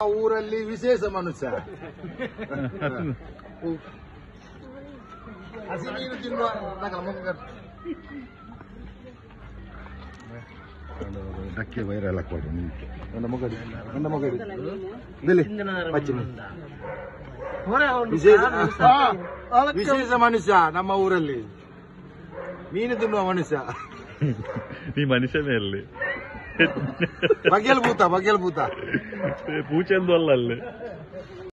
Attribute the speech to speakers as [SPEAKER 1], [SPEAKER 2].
[SPEAKER 1] ಊರಲ್ಲಿ ವಿಶೇಷ ಮನುಷ್ಯ ಹಸಿ ಮೀನು ತಿನ್ನುವ ನಕಲ ಮುಖ ಡಕ್ಕೆ ವೈರಲ್ ಹಾಕೋದು ನಿಮ್ಗೆ ನನ್ನ ಮಗಡಿ ನನ್ನ ಮಗಡಿ ದಿಲ್ಲಿ ಪಚ್ಚಿ ಮೀನು. ವಿಶೇಷ ವಿಶೇಷ ಮನುಷ್ಯ ನಮ್ಮ ಊರಲ್ಲಿ ಮೀನು ತಿನ್ನುವ ಮನುಷ್ಯ
[SPEAKER 2] ನೀ ಮನುಷ್ಯನೇ ಅಲ್ಲಿ
[SPEAKER 1] ಬಗೆಲ್ ಭೂತ ಬಗೆಲ್ ಭೂತ
[SPEAKER 2] ಪೂಚೆಂದು ಅಲ್ಲ ಅಲ್ಲಿ